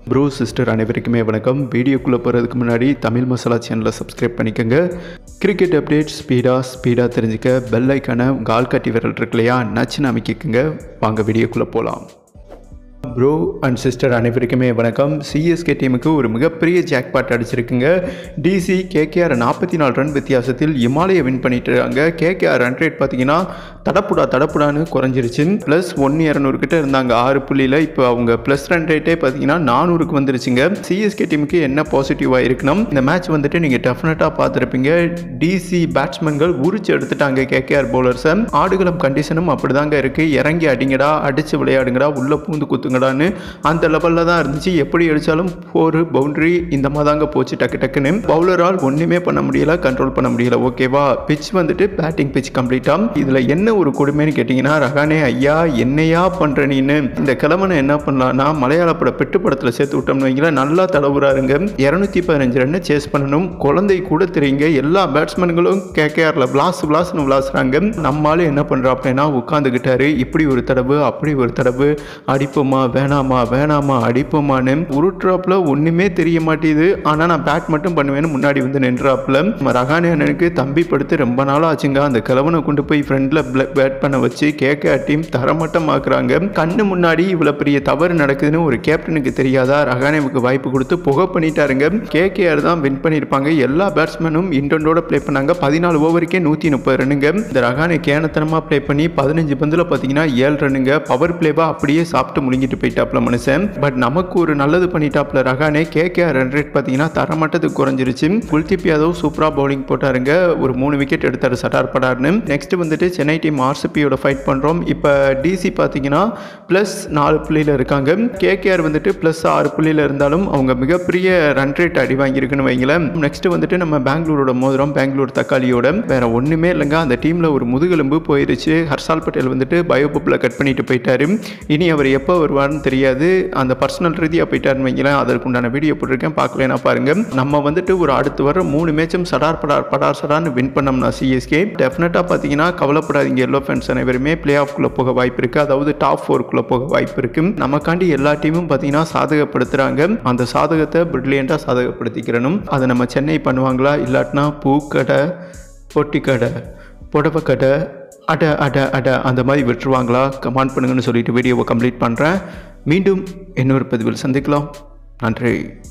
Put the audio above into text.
bro sister அனைவருக்குமே வணக்கம் வீடியோக்குள்ளே போகிறதுக்கு முன்னாடி தமிழ் மசாலா சேனலை சப்ஸ்கிரைப் பண்ணிக்கோங்க கிரிக்கெட் அப்டேட் ஸ்பீடாக ஸ்பீடாக தெரிஞ்சுக்க பெல் ஐக்கான உங்கள் ஆள்காட்டி விரல் இருக்கு இல்லையா நச்சுன்னு அமைக்கிக்குங்க வாங்க வீடியோக்குள்ளே போகலாம் ப்ரோ அண்ட் சிஸ்டர் அனைவருக்குமே வணக்கம் சிஎஸ்கே டீமுக்கு ஒரு மிகப்பெரிய ஜாக்பாட் அடிச்சிருக்குங்க டிசி கேகேஆர் நாற்பத்தி நாலு ரன் வித்தியாசத்தில் இமாலயை வின் பண்ணிட்டு இருக்காங்க கேகேஆர் ரன் ரேட் பார்த்தீங்கன்னா தடப்புடா தடப்புடான்னு குறைஞ்சிருச்சு ப்ளஸ் ஒன் இரநூறு கிட்ட இருந்தாங்க ஆறு புள்ளியில் இப்போ அவங்க ப்ளஸ் ரன் ரேட்டே பார்த்தீங்கன்னா நானூறுக்கு வந்துருச்சுங்க சிஎஸ்கே டீமுக்கு என்ன பாசிட்டிவாக இருக்கணும் இந்த மேட்ச் வந்துட்டு நீங்கள் டெஃபினட்டாக பார்த்துருப்பீங்க டிசி பேட்ஸ்மேன்கள் உரிச்சு எடுத்துட்டாங்க கேகேஆர் பவுலர்ஸை ஆடுகளம் கண்டிஷனும் அப்படிதாங்க இருக்குது இறங்கி அடிங்கடா அடித்து விளையாடுங்கடா உள்ளே பூந்து குத்துங்கடான்னு அந்த லெவலில் தான் இருந்துச்சு எப்படி அடித்தாலும் ஃபோரு பவுண்டரி இந்த மாதிரி தாங்க போச்சு டக்கு டக்குன்னு பவுலரால் ஒன்றுமே பண்ண முடியல கண்ட்ரோல் பண்ண முடியல ஓகேவா பிச் வந்துட்டு பேட்டிங் பிச் கம்ப்ளீட்டாக இதில் என்ன ஒரு கொடுமைன்னு கேட்டிங்கன்னா ரகானே ஐயா என்னையா பண்ணுற நீன்னு இந்த கிழமனை என்ன பண்ணலான்னா மலையாள பட பெட்டு படத்தில் சேர்த்து விட்டோம்னு வைங்களேன் நல்லா தடவுறாருங்க இரநூத்தி பதினஞ்சு ரன்னு சேஸ் பண்ணணும் குழந்தை கூட தெரியுங்க எல்லா பேட்ஸ்மேன்களும் கேகேஆரில் விளாஸ் விளாஸ்னு விளாசுறாங்க நம்மளால என்ன பண்ணுறாப்லனா உட்காந்துக்கிட்டாரு இப்படி ஒரு தடவு அப்படி ஒரு தடவு அடிப்போமா வேணாமா வேணாமா அடிப்போமான்னு உருட்டுறாப்புல ஒன்றுமே தெரிய மாட்டேது ஆனால் நான் பேட் மட்டும் பண்ணுவேன்னு முன்னாடி வந்து நின்றாப்புல நம்ம ரகானே அண்ணனுக்கு தம்பி படுத்து ரொம்ப நாள் ஆச்சுங்க அந்த கிழவனை கொண்டு போய் ஃப்ரெண்டில் பேட் பண்ண வச்சு கேகே டீம் தரமட்டமாக்குறாங்க கண்ணு முன்னாடி இவ்வளோ பெரிய தவறு நடக்குதுன்னு ஒரு கேப்டனுக்கு தெரியாதா ரகானேவுக்கு வாய்ப்பு கொடுத்து புகை பண்ணிட்டாருங்க கேகேஆர் தான் வின் பண்ணியிருப்பாங்க எல்லா பேட்ஸ்மேனும் இன்டெண்டோட ப்ளே பண்ணாங்க பதினாலு ஓவருக்கே நூற்றி முப்பது ரன்னுங்க இந்த ரகானே கேனத்தனமாக ப்ளே பண்ணி பதினஞ்சு பந்தில் பார்த்தீங்கன்னா ஏழு ரன்னுங்க பவர் பிளேவா அப்படியே சாப்பிட்டு முழுங்கிட்டு போயிட்டாப்ல மனுஷன் பட் நமக்கு ஒரு நல்லது பண்ணிட்டாப்ல ரகானே கேகேஆர் ரன் ரேட் பார்த்தீங்கன்னா தரமட்டத்துக்கு குறைஞ்சிருச்சு குல்தீப் யாதவ் சூப்பராக பவுலிங் போட்டாருங்க ஒரு மூணு விக்கெட் எடுத்தார் சட்டார் படார்னு நெக்ஸ்ட் வந்துட்டு சென்னை டீம் ஆர்சிபியோட ஃபைட் பண்ணுறோம் இப்போ டிசி பார்த்தீங்கன்னா ப்ளஸ் நாலு புள்ளியில் இருக்காங்க கேகேஆர் வந்துட்டு ப்ளஸ் ஆறு புள்ளியில் இருந்தாலும் அவங்க மிகப்பெரிய ரன் ரேட் அடி வாங்கியிருக்குன்னு வைங்களேன் நெக்ஸ்ட் வந்துட்டு நம்ம பெங்களூரோட மோதிரம் பெங்களூர் தக்காளியோட வேற ஒன்றுமே இல்லைங்க அந்த டீமில் ஒரு முதுகெலும்பு போயிருச்சு ஹர்ஷால் பட்டேல் வந்துட்டு பயோபப்பில் கட் பண்ணிட்டு போயிட்டாரு இனி அவர் எப்போ வருவார்னு தெரியாது அந்த பர்சனல் ரீதியாக போயிட்டாருன்னு வைங்களேன் அதற்குண்டான வீடியோ போட்டிருக்கேன் பார்க்கலனா பாருங்க நம்ம வந்துட்டு ஒரு அடுத்து வர மூணு மேட்சும் சடார் படார் படார் சடார்னு வின் பண்ணோம்னா சிஎஸ்கே டெஃபினட்டாக பார்த்தீங்கன்னா கவலைப்படாதீங்க எல்லோ ஃபேன்ஸ் அனைவருமே பிளே ஆஃப்குள்ளே போக வாய்ப்பு இருக்குது அதாவது டாப் ஃபோருக்குள்ளே போக வாய்ப்பு இருக்குது நமக்காண்டி எல்லா டீமும் பார்த்தீங்கன்னா சாதகப்படுத்துகிறாங்க அந்த சாதகத்தை பிரில்லியண்ட்டாக சாதகப்படுத்திக்கிறணும் அதை நம்ம சென்னை பண்ணுவாங்களா இல்லாட்டினா பூக்கடை பொட்டிக்கடை புடவைக்கடை அட அட அட அந்த மாதிரி விட்டுருவாங்களா கமெண்ட் பண்ணுங்கன்னு சொல்லிட்டு வீடியோவை கம்ப்ளீட் பண்ணுறேன் மீண்டும் இன்னொரு பதிவில் சந்திக்கலாம் நன்றி